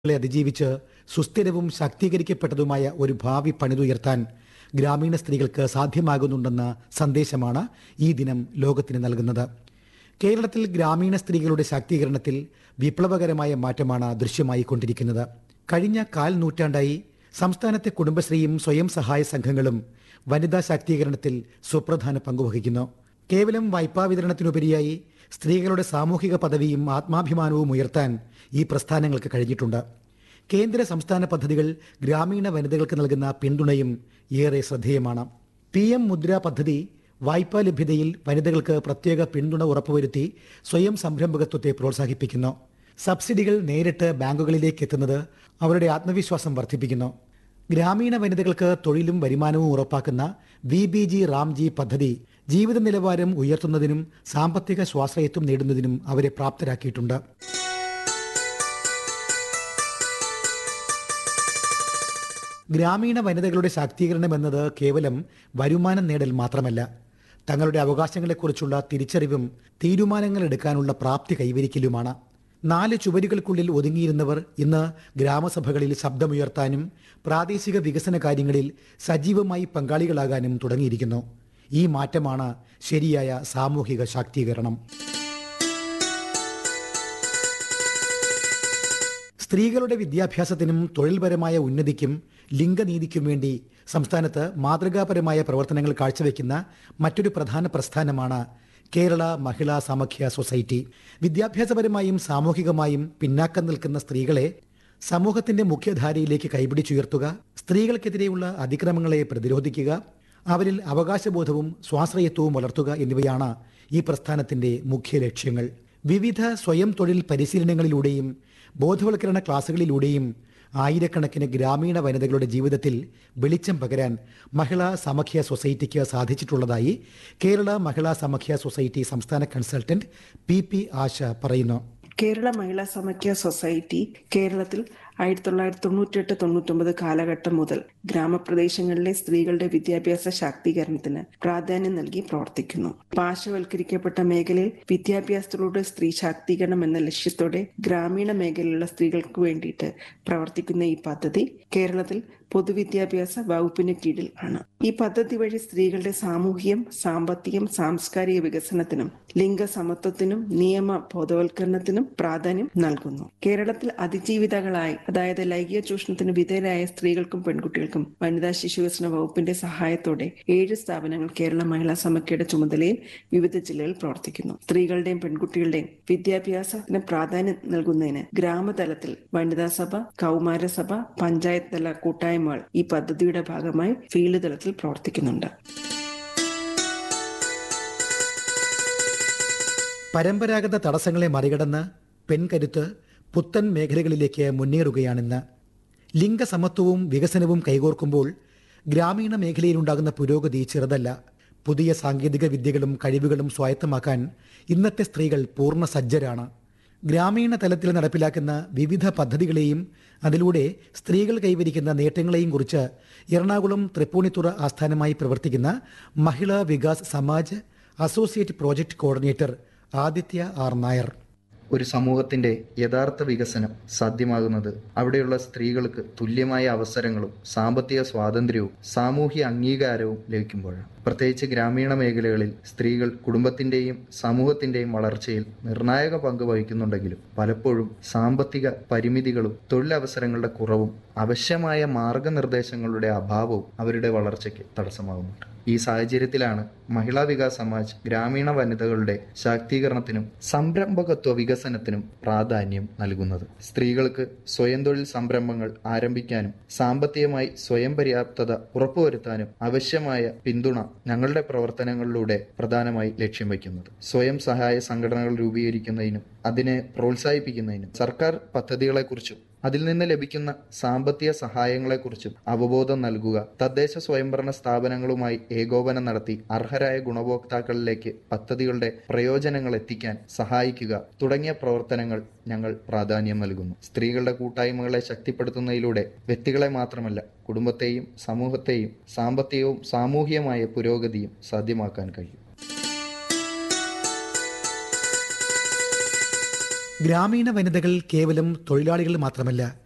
ളെ അതിജീവിച്ച് സുസ്ഥിരവും ശാക്തീകരിക്കപ്പെട്ടതുമായ ഒരു ഭാവി പണിതുയർത്താൻ ഗ്രാമീണ സ്ത്രീകൾക്ക് സാധ്യമാകുന്നുണ്ടെന്ന സന്ദേശമാണ് ഈ ദിനം ലോകത്തിന് നൽകുന്നത് കേരളത്തിൽ ഗ്രാമീണ സ്ത്രീകളുടെ ശാക്തീകരണത്തിൽ വിപ്ലവകരമായ മാറ്റമാണ് ദൃശ്യമായി കൊണ്ടിരിക്കുന്നത് കഴിഞ്ഞ കാൽ നൂറ്റാണ്ടായി സംസ്ഥാനത്തെ കുടുംബശ്രീയും സ്വയം സഹായ സംഘങ്ങളും വനിതാ ശാക്തീകരണത്തിൽ സുപ്രധാന പങ്കുവഹിക്കുന്നു കേവലം വായ്പാ വിതരണത്തിനുപരിയായി സ്ത്രീകളുടെ സാമൂഹിക പദവിയും ആത്മാഭിമാനവും ഉയർത്താൻ ഈ പ്രസ്ഥാനങ്ങൾക്ക് കഴിഞ്ഞിട്ടുണ്ട് കേന്ദ്ര സംസ്ഥാന പദ്ധതികൾ ഗ്രാമീണ വനിതകൾക്ക് നൽകുന്ന പിന്തുണയും ഏറെ ശ്രദ്ധേയമാണ് പി എം മുദ്ര പദ്ധതി വായ്പാ ലഭ്യതയിൽ വനിതകൾക്ക് പ്രത്യേക പിന്തുണ ഉറപ്പുവരുത്തി സ്വയം സംരംഭകത്വത്തെ പ്രോത്സാഹിപ്പിക്കുന്നു സബ്സിഡികൾ നേരിട്ട് ബാങ്കുകളിലേക്ക് എത്തുന്നത് അവരുടെ ആത്മവിശ്വാസം വർദ്ധിപ്പിക്കുന്നു ഗ്രാമീണ വനിതകൾക്ക് തൊഴിലും വരുമാനവും ഉറപ്പാക്കുന്ന വി ബി ജി റാംജി പദ്ധതി ജീവിത നിലവാരം ഉയർത്തുന്നതിനും സാമ്പത്തിക സ്വാശ്രയത്വം നേടുന്നതിനും അവരെ പ്രാപ്തരാക്കിയിട്ടുണ്ട് ഗ്രാമീണ വനിതകളുടെ ശാക്തീകരണം എന്നത് കേവലം വരുമാനം നേടൽ മാത്രമല്ല തങ്ങളുടെ അവകാശങ്ങളെക്കുറിച്ചുള്ള തിരിച്ചറിവും തീരുമാനങ്ങൾ എടുക്കാനുള്ള പ്രാപ്തി കൈവരിക്കലുമാണ് നാല് ചുവരുകൾക്കുള്ളിൽ ഒതുങ്ങിയിരുന്നവർ ഇന്ന് ഗ്രാമസഭകളിൽ ശബ്ദമുയർത്താനും പ്രാദേശിക വികസന കാര്യങ്ങളിൽ സജീവമായി പങ്കാളികളാകാനും തുടങ്ങിയിരിക്കുന്നു ഈ മാറ്റമാണ് ശരിയായ സാമൂഹിക ശാക്തീകരണം സ്ത്രീകളുടെ വിദ്യാഭ്യാസത്തിനും തൊഴിൽപരമായ ഉന്നതിക്കും ലിംഗനീതിക്കും വേണ്ടി സംസ്ഥാനത്ത് മാതൃകാപരമായ പ്രവർത്തനങ്ങൾ കാഴ്ചവെക്കുന്ന മറ്റൊരു പ്രധാന പ്രസ്ഥാനമാണ് കേരള മഹിളാ സമഖ്യ സൊസൈറ്റി വിദ്യാഭ്യാസപരമായും സാമൂഹികമായും പിന്നാക്കം നിൽക്കുന്ന സ്ത്രീകളെ സമൂഹത്തിന്റെ മുഖ്യധാരയിലേക്ക് കൈപിടിച്ചുയർത്തുക സ്ത്രീകൾക്കെതിരെയുള്ള അതിക്രമങ്ങളെ പ്രതിരോധിക്കുക അവരിൽ അവകാശബോധവും സ്വാശ്രയത്വവും വളർത്തുക എന്നിവയാണ് ഈ പ്രസ്ഥാനത്തിന്റെ മുഖ്യ ലക്ഷ്യങ്ങൾ വിവിധ സ്വയം തൊഴിൽ പരിശീലനങ്ങളിലൂടെയും ബോധവൽക്കരണ ക്ലാസുകളിലൂടെയും ആയിരക്കണക്കിന് ഗ്രാമീണ വനിതകളുടെ ജീവിതത്തിൽ വെളിച്ചം പകരാൻ മഹിളാ സമഖ്യ സൊസൈറ്റിക്ക് സാധിച്ചിട്ടുള്ളതായി കേരള മഹിളാ സമഖ്യ സൊസൈറ്റി സംസ്ഥാന കൺസൾട്ടന്റ് പി പി ആശ പറയുന്നു കേരള മഹിളാ സമഖ്യ സൊസൈറ്റി കേരളത്തിൽ ആയിരത്തി തൊള്ളായിരത്തി തൊണ്ണൂറ്റെട്ട് തൊണ്ണൂറ്റൊമ്പത് കാലഘട്ടം മുതൽ ഗ്രാമപ്രദേശങ്ങളിലെ സ്ത്രീകളുടെ വിദ്യാഭ്യാസ ശാക്തീകരണത്തിന് പ്രാധാന്യം നൽകി പ്രവർത്തിക്കുന്നു പാർശ്വവൽക്കരിക്കപ്പെട്ട മേഖലയിൽ വിദ്യാഭ്യാസത്തിലൂടെ സ്ത്രീ ശാക്തീകരണം എന്ന ലക്ഷ്യത്തോടെ ഗ്രാമീണ മേഖലയിലുള്ള സ്ത്രീകൾക്ക് വേണ്ടിയിട്ട് പ്രവർത്തിക്കുന്ന ഈ പദ്ധതി കേരളത്തിൽ പൊതുവിദ്യാഭ്യാസ വകുപ്പിന് കീഴിൽ ആണ് ഈ പദ്ധതി വഴി സ്ത്രീകളുടെ സാമൂഹികം സാമ്പത്തികം സാംസ്കാരിക വികസനത്തിനും ലിംഗസമത്വത്തിനും നിയമ ബോധവൽക്കരണത്തിനും പ്രാധാന്യം നൽകുന്നു കേരളത്തിൽ അതിജീവിതകളായി അതായത് ലൈംഗിക ചൂഷണത്തിന് വിധേയരായ സ്ത്രീകൾക്കും പെൺകുട്ടികൾക്കും വനിതാ ശിശുവികസന വകുപ്പിന്റെ സഹായത്തോടെ ഏഴ് സ്ഥാപനങ്ങൾ കേരള മഹിളാ സമഖ്യയുടെ ചുമതലയിൽ വിവിധ ജില്ലകളിൽ പ്രവർത്തിക്കുന്നു സ്ത്രീകളുടെയും പെൺകുട്ടികളുടെയും വിദ്യാഭ്യാസത്തിന് പ്രാധാന്യം നൽകുന്നതിന് ഗ്രാമതലത്തിൽ വനിതാ സഭ കൗമാരസഭ പഞ്ചായത്ത് തല കൂട്ടായ്മകൾ ഈ പദ്ധതിയുടെ ഭാഗമായി ഫീൽഡ് തലത്തിൽ പ്രവർത്തിക്കുന്നുണ്ട് പരമ്പരാഗത തടസ്സങ്ങളെ മറികടന്ന് പെൺകരുത്ത് പുത്തൻ മേഖലകളിലേക്ക് മുന്നേറുകയാണിന്ന് ലിംഗസമത്വവും വികസനവും കൈകോർക്കുമ്പോൾ ഗ്രാമീണ മേഖലയിലുണ്ടാകുന്ന പുരോഗതി ചെറുതല്ല പുതിയ സാങ്കേതിക വിദ്യകളും കഴിവുകളും സ്വായത്തമാക്കാൻ ഇന്നത്തെ സ്ത്രീകൾ പൂർണ്ണ സജ്ജരാണ് ഗ്രാമീണ തലത്തിൽ നടപ്പിലാക്കുന്ന വിവിധ പദ്ധതികളെയും അതിലൂടെ സ്ത്രീകൾ കൈവരിക്കുന്ന നേട്ടങ്ങളെയും കുറിച്ച് എറണാകുളം തൃപ്പൂണിത്തുറ ആസ്ഥാനമായി പ്രവർത്തിക്കുന്ന Mahila Vikas Samaj associate project coordinator Aditya R Nair ഒരു സമൂഹത്തിന്റെ യഥാർത്ഥ വികസനം സാധ്യമാകുന്നത് അവിടെയുള്ള സ്ത്രീകൾക്ക് തുല്യമായ അവസരങ്ങളും സാമ്പത്തിക സ്വാതന്ത്ര്യവും സാമൂഹ്യ അംഗീകാരവും ലഭിക്കുമ്പോഴാണ് പ്രത്യേകിച്ച് ഗ്രാമീണ മേഖലകളിൽ സ്ത്രീകൾ കുടുംബത്തിന്റെയും സമൂഹത്തിന്റെയും വളർച്ചയിൽ നിർണായക പങ്ക് വഹിക്കുന്നുണ്ടെങ്കിലും പലപ്പോഴും സാമ്പത്തിക പരിമിതികളും തൊഴിലവസരങ്ങളുടെ കുറവും ആവശ്യമായ മാർഗനിർദ്ദേശങ്ങളുടെ അഭാവവും അവരുടെ വളർച്ചയ്ക്ക് തടസ്സമാകുന്നുണ്ട് ഈ സാഹചര്യത്തിലാണ് മഹിളാ വികാസ് സമാജ് ഗ്രാമീണ വനിതകളുടെ ശാക്തീകരണത്തിനും സംരംഭകത്വ വികസനത്തിനും പ്രാധാന്യം നൽകുന്നത് സ്ത്രീകൾക്ക് സ്വയം തൊഴിൽ സംരംഭങ്ങൾ ആരംഭിക്കാനും സാമ്പത്തികമായി സ്വയം പര്യാപ്തത ഉറപ്പുവരുത്താനും ആവശ്യമായ പിന്തുണ ഞങ്ങളുടെ പ്രവർത്തനങ്ങളിലൂടെ പ്രധാനമായി ലക്ഷ്യം വയ്ക്കുന്നത് സ്വയം സഹായ സംഘടനകൾ രൂപീകരിക്കുന്നതിനും അതിനെ പ്രോത്സാഹിപ്പിക്കുന്നതിനും സർക്കാർ പദ്ധതികളെക്കുറിച്ചും അതിൽ നിന്ന് ലഭിക്കുന്ന സാമ്പത്തിക സഹായങ്ങളെക്കുറിച്ചും അവബോധം നൽകുക തദ്ദേശ സ്വയംഭരണ സ്ഥാപനങ്ങളുമായി ഏകോപനം നടത്തി അർഹരായ ഗുണഭോക്താക്കളിലേക്ക് പദ്ധതികളുടെ പ്രയോജനങ്ങൾ എത്തിക്കാൻ സഹായിക്കുക തുടങ്ങിയ പ്രവർത്തനങ്ങൾ ഞങ്ങൾ പ്രാധാന്യം നൽകുന്നു സ്ത്രീകളുടെ കൂട്ടായ്മകളെ ശക്തിപ്പെടുത്തുന്നതിലൂടെ വ്യക്തികളെ മാത്രമല്ല കുടുംബത്തെയും സമൂഹത്തെയും സാമ്പത്തികവും സാമൂഹികമായ പുരോഗതിയും സാധ്യമാക്കാൻ കഴിയും ഗ്രാമീണ വനിതകൾ കേവലം തൊഴിലാളികൾ മാത്രമല്ല